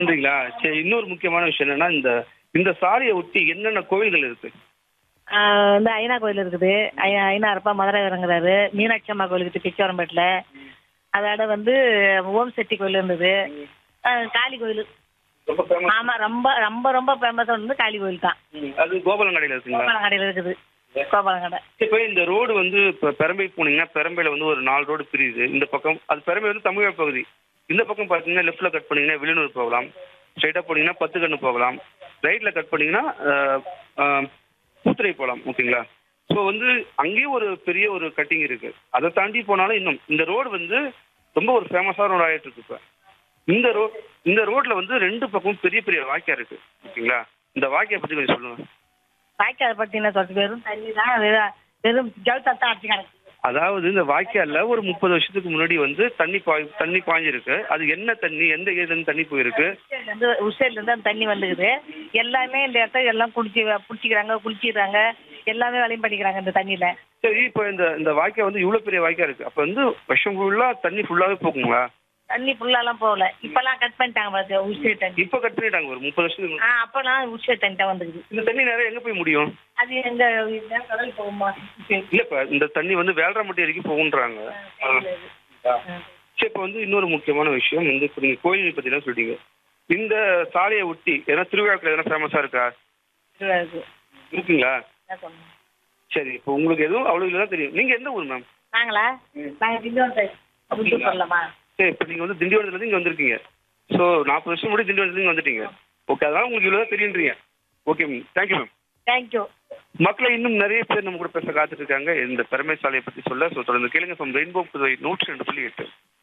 நன்றிங்களா சரி இன்னொரு முக்கியமான விஷயம் என்னன்னா இந்த இந்த சாலையை ஒட்டி என்னென்ன கோவில்கள் இருக்கு ஆஹ் இந்த ஐநா கோயில் இருக்குது ஐ- ஐநாரப்பா மதுரை இறங்குறாரு மீனாட்சி அம்மா கோயில் இருக்குது பிச்சவரம்பேட்டில் அதோட வந்து ஓம் செட்டி கோயில் இருந்தது ஆஹ் காளி கோயில் ரொம்ப ஃபேமஸ் ஆமா ரொம்ப ரொம்ப ரொம்ப ஃபேமஸ் வந்து காளி கோயில் தான் அது கோபாலங்கடையில் இருக்குங்களா கோபாலங்கடையில் இருக்குது கோபாலங்கடை இப்போ இந்த ரோடு வந்து இப்போ பெரம்பை போனீங்கன்னா பெரம்பையில் வந்து ஒரு நாலு ரோடு பிரியுது இந்த பக்கம் அது பெரம்பை வந்து தமிழக பகுதி இந்த பக்கம் பார்த்தீங்கன்னா லெஃப்ட்டில் கட் பண்ணீங்கன்னா விழுநூர் போகலாம் ஸ்ட்ரைட்டாக போனீங்கன்னா பத்துக்கண்ணு போகலாம் ரைட்டில் கட் பண்ணீங்கன்னா ஆஹ், ஆஹ், பூத்துறை போகலாம் ஓகேங்களா ஸோ வந்து அங்கேயும் ஒரு பெரிய ஒரு கட்டிங் இருக்கு அதை தாண்டி போனாலும் இன்னும் இந்த ரோடு வந்து ரொம்ப ஒரு ஃபேமஸான ரோடு ஆகிட்டு இருக்கு இப்போ இந்த ரோட் இந்த ரோட்ல வந்து ரெண்டு பக்கமும் பெரிய பெரிய வாய்க்கா இருக்கு ஓகேங்களா இந்த வாய்க்கை பற்றி கொஞ்சம் சொல்லுங்க வாய்க்கால் பற்றி என்ன சொல்றது வெறும் தண்ணி தான் வெறும் வெறும் ஜல் தத்தா அடிச்சு கிடக்கு அதாவது இந்த வாய்க்கால்ல ஒரு முப்பது வருஷத்துக்கு முன்னாடி வந்து தண்ணி பாய் தண்ணி பாய்ஞ்சிருக்கு அது என்ன தண்ணி எந்த ஏரியால இருந்து தண்ணி போயிருக்கு உசேர்லேருந்து உசேர்லேருந்து அந்த தண்ணி வந்துக்குது எல்லாமே இந்த இடத்த எல்லாம் குடிச்சு பிடிச்சிக்கிறாங்க குளிச்சிடுறாங்க எல்லாமே வேலையும் பண்ணிக்கிறாங்க இந்த தண்ணியில் சரி இப்போ இந்த இந்த வாய்க்கா வந்து இவ்வளவு பெரிய வாய்க்கா இருக்கு அப்ப வந்து வருஷம் ஃபுல்லா தண்ணி ஃபுல்லாவே போகுங்களா தண்ணி ஃபுல்லாலாம் போகல இப்போல்லாம் கட் பண்ணிட்டாங்க பாரு உசேர் தண்ணி இப்ப கட் பண்ணிட்டாங்க ஒரு முப்பது வருஷத்துக்கு முன்னாடி. ஆ அப்போலாம் உசேர் தண்ணி தான் வந்துக்குது இந்த தண்ணி நேரம் எங்க போய் முடியும் அது எங்க இதுதான் கடல் போகுமா உசேர். இல்ல இப்ப இந்த தண்ணி வந்து வேலராமட்டி வரைக்கும் போகுன்றாங்க ஆ. சரி இப்போ வந்து இன்னொரு முக்கியமான விஷயம் வந்து இப்போ நீங்க கோயில் பத்தி தான் சொல்லிட்டீங்க இந்த சாலையை ஒட்டி ஏன்னா திருவிழாக்கள் எதனா ஃபேமஸா இருக்கா இதுவா இருக்கு. இருக்குங்களா என்ன சொல்லணும்? சரி இப்போ உங்களுக்கு எதுவும் அவ்வளவு இல்லதான் தெரியும் நீங்க எந்த ஊர் மேம் நாங்களா நாங்க திண்டிவனம் சைடு புத்தூர் சொல்லலாமா சரி இப்போ நீங்கள் வந்து திண்டிவனத்துலேருந்து இங்கே வந்திருக்கீங்க ஸோ நாற்பது வருஷம் முன்னாடி திண்டிவனத்துலேருந்து இங்கே வந்துட்டீங்க ஓகே அதனால உங்களுக்கு இவ்வளோ தான் தெரியுன்றீங்க okay ma'am thank you ma'am thank you மக்களை இன்னும் நிறைய பேர் நம்ம கூட பேச காத்துட்டு இருக்காங்க இந்த பெருமை சாலையை பற்றி சொல்ல ஸோ தொடர்ந்து கேளுங்க ஃப்ரம் ரெயின்போ புதுவை நூற்றி ரெண்டு புள்ளி எட்டு